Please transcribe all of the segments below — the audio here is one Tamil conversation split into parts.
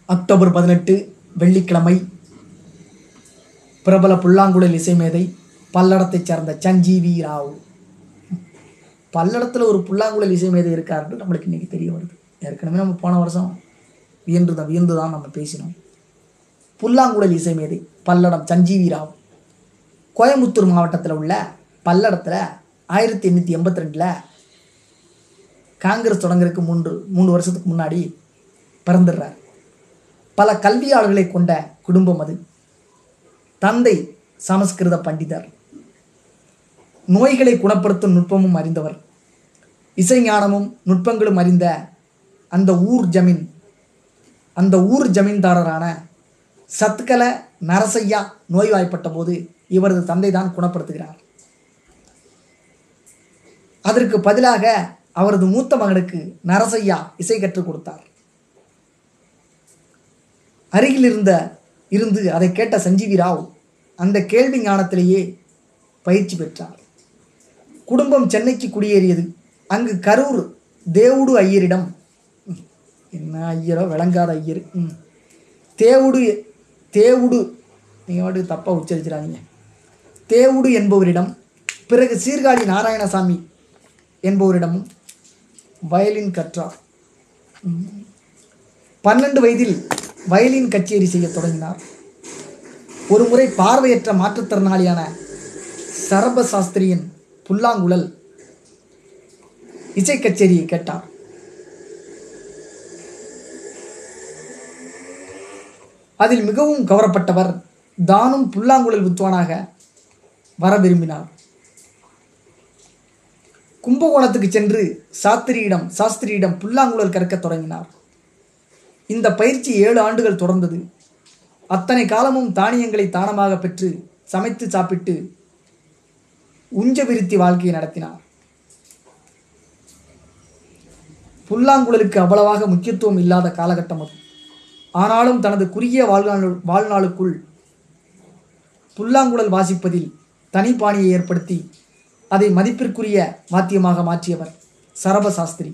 அக்டோபர் பதினெட்டு வெள்ளிக்கிழமை பிரபல புல்லாங்குழல் இசைமேதை பல்லடத்தைச் சேர்ந்த சஞ்சீவி ராவ் பல்லடத்தில் ஒரு புல்லாங்குழல் இசைமேதை இருக்காருன்னு நம்மளுக்கு இன்றைக்கி தெரிய வருது ஏற்கனவே நம்ம போன வருஷம் வியந்து தான் வியந்து தான் நம்ம பேசினோம் புல்லாங்குழல் இசைமேதை பல்லடம் சஞ்சீவி ராவ் கோயம்புத்தூர் மாவட்டத்தில் உள்ள பல்லடத்தில் ஆயிரத்தி எண்ணூற்றி எண்பத்தி ரெண்டில் காங்கிரஸ் தொடங்குறதுக்கு மூன்று மூணு வருஷத்துக்கு முன்னாடி பிறந்துடுறார் பல கல்வியாளர்களை கொண்ட குடும்பம் அது தந்தை சமஸ்கிருத பண்டிதர் நோய்களை குணப்படுத்தும் நுட்பமும் அறிந்தவர் இசைஞானமும் நுட்பங்களும் அறிந்த அந்த ஊர் ஜமீன் அந்த ஊர் ஜமீன்தாரரான சத்கல நரசையா நோய்வாய்ப்பட்ட போது இவரது தந்தை தான் குணப்படுத்துகிறார் அதற்கு பதிலாக அவரது மூத்த மகனுக்கு நரசையா இசை கற்றுக் கொடுத்தார் அருகில் இருந்த இருந்து அதை கேட்ட சஞ்சீவி ராவ் அந்த கேள்வி ஞானத்திலேயே பயிற்சி பெற்றார் குடும்பம் சென்னைக்கு குடியேறியது அங்கு கரூர் தேவுடு ஐயரிடம் ம், என்ன ஐயரோ விளங்காத ஐயர் ம் தேவுடு தேவுடு நீங்கள் பாட்டுக்கு தப்பாக உச்சரிச்சிடாதீங்க தேவுடு என்பவரிடம் பிறகு சீர்காழி நாராயணசாமி என்பவரிடமும் வயலின் கற்றார் ம். பன்னெண்டு வயதில் வயலின் கச்சேரி செய்ய தொடங்கினார் ஒரு முறை பார்வையற்ற மாற்றுத்திறனாளியான சரப சாஸ்திரியின் புல்லாங்குழல் இசை கச்சேரியை கேட்டார் அதில் மிகவும் கவரப்பட்டவர் தானும் புல்லாங்குழல் வித்வானாக வர விரும்பினார் கும்பகோணத்துக்கு சென்று சாஸ்திரியிடம் சாஸ்திரியிடம் புல்லாங்குழல் கற்கத் தொடங்கினார் இந்த பயிற்சி ஏழு ஆண்டுகள் தொடர்ந்தது அத்தனை காலமும் தானியங்களை தானமாக பெற்று சமைத்து சாப்பிட்டு உஞ்ச விருத்தி வாழ்க்கையை நடத்தினார் புல்லாங்குழலுக்கு அவ்வளவாக முக்கியத்துவம் இல்லாத காலகட்டம் அது ஆனாலும் தனது குறுகிய வாழ்நாள் வாழ்நாளுக்குள் புல்லாங்குழல் வாசிப்பதில் தனிப்பாணியை ஏற்படுத்தி அதை மதிப்பிற்குரிய வாத்தியமாக மாற்றியவர் சரப சாஸ்திரி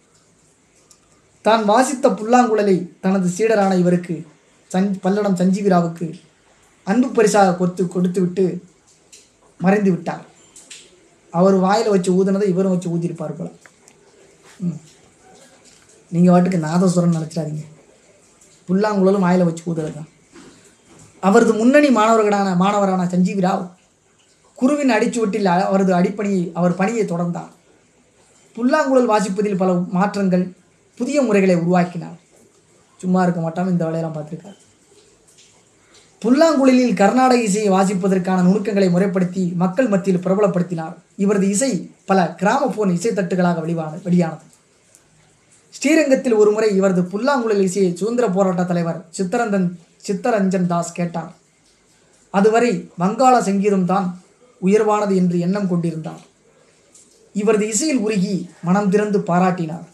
தான் வாசித்த புல்லாங்குழலை தனது சீடரான இவருக்கு சஞ் பல்லடம் சஞ்சீவிராவுக்கு அன்பு பரிசாக கொடுத்து கொடுத்துவிட்டு மறைந்து விட்டார் அவர் வாயில் வச்சு ஊதுனதை இவரும் வச்சு ஊதியிருப்பார் போல ம் நீங்கள் வாட்டுக்கு நாதஸ்வரன் நினச்சிடாதீங்க புல்லாங்குழலும் வாயில் வச்சு ஊதுறது தான் அவரது முன்னணி மாணவர்களான மாணவரான சஞ்சீவி ராவ் குருவின் அடிச்சுவட்டில் அ- அவரது அடிப்பணியை அவர் பணியை தொடர்ந்தார் புல்லாங்குழல் வாசிப்பதில் பல மாற்றங்கள் புதிய முறைகளை உருவாக்கினார் சும்மா இருக்க மாட்டாமல் இந்த வேலையெல்லாம் பார்த்துருக்கார் புல்லாங்குழலில் கர்நாடக இசையை வாசிப்பதற்கான நுணுக்கங்களை முறைப்படுத்தி மக்கள் மத்தியில் பிரபலப்படுத்தினார் இவரது இசை பல கிராமபோன் இசைத்தட்டுகளாக வெளிவான வெளியானது ஸ்ரீரங்கத்தில் ஒருமுறை இவரது புல்லாங்குழல் இசையை சுதந்திர போராட்ட தலைவர் சித்தரந்தன் சித்தரஞ்சன் தாஸ் கேட்டார் அதுவரை வங்காள சங்கீதம் தான் உயர்வானது என்று எண்ணம் கொண்டிருந்தார் இவரது இசையில் உருகி மனம் திறந்து பாராட்டினார்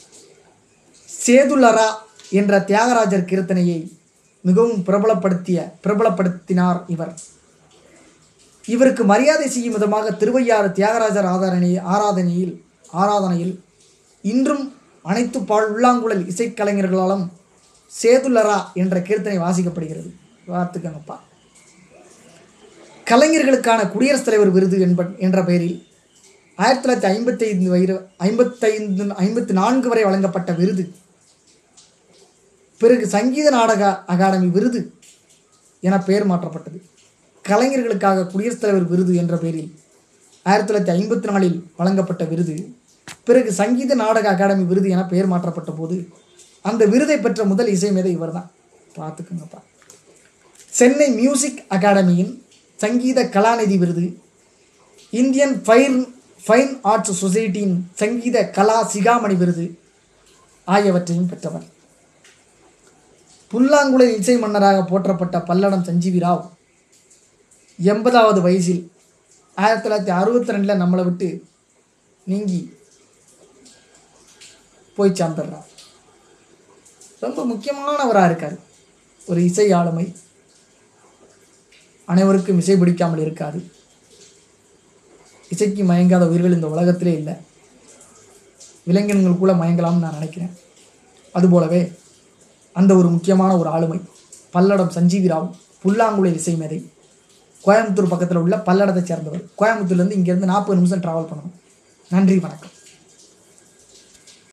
சேதுலரா என்ற தியாகராஜர் கீர்த்தனையை மிகவும் பிரபலப்படுத்திய பிரபலப்படுத்தினார் இவர் இவருக்கு மரியாதை செய்யும் விதமாக திருவையாறு தியாகராஜர் ஆதாரணை ஆராதனையில் ஆராதனையில் இன்றும் அனைத்து பால் உள்ளாங்குழல் இசைக்கலைஞர்களாலும் சேதுலரா என்ற கீர்த்தனை வாசிக்கப்படுகிறது பார்த்துக்கங்கப்பா கலைஞர்களுக்கான குடியரசுத் தலைவர் விருது என்ப என்ற பெயரில் ஆயிரத்தி தொள்ளாயிரத்தி ஐம்பத்தைந்து வயிறு ஐம்பத்தைந்து ஐம்பத்தி நான்கு வரை வழங்கப்பட்ட விருது பிறகு சங்கீத நாடக அகாடமி விருது என பெயர் மாற்றப்பட்டது கலைஞர்களுக்காக குடியரசுத் தலைவர் விருது என்ற பெயரில் ஆயிரத்தி தொள்ளாயிரத்தி ஐம்பத்தி நாலில் வழங்கப்பட்ட விருது பிறகு சங்கீத நாடக அகாடமி விருது என பெயர் மாற்றப்பட்ட போது அந்த விருதை பெற்ற முதல் இசைமேதை இவர்தான் பார்த்துக்குங்கப்பா சென்னை மியூசிக் அகாடமியின் சங்கீத கலாநிதி விருது இந்தியன் ஃபைன் ஃபைன் ஆர்ட்ஸ் சொசைட்டியின் சங்கீத கலா சிகாமணி விருது ஆகியவற்றையும் பெற்றவர் புல்லாங்குழல் இசை மன்னராக போற்றப்பட்ட பல்லடம் சஞ்சீவி ராவ் எண்பதாவது வயசில் ஆயிரத்தி தொள்ளாயிரத்தி அறுபத்தி ரெண்டில் நம்மளை விட்டு நீங்கி போய் சேர்ந்துடுறார் ரொம்ப முக்கியமானவராக இருக்கார் ஒரு இசை ஆளுமை அனைவருக்கும் இசை பிடிக்காமல் இருக்காது இசைக்கு மயங்காத உயிர்கள் இந்த உலகத்திலே இல்லை விலங்கினங்கள் கூட மயங்கலாம்னு நான் நினைக்கிறேன் அதுபோலவே அந்த ஒரு முக்கியமான ஒரு ஆளுமை பல்லடம் சஞ்சீவி ராவ் புல்லாங்குழல் இசை மேதை கோயம்புத்தூர் பக்கத்தில் உள்ள பல்லடத்தை சேர்ந்தவர் கோயம்புத்தூர்லேருந்து இங்கேருந்து நாற்பது நிமிஷம் ட்ராவல் பண்ணணும் நன்றி வணக்கம்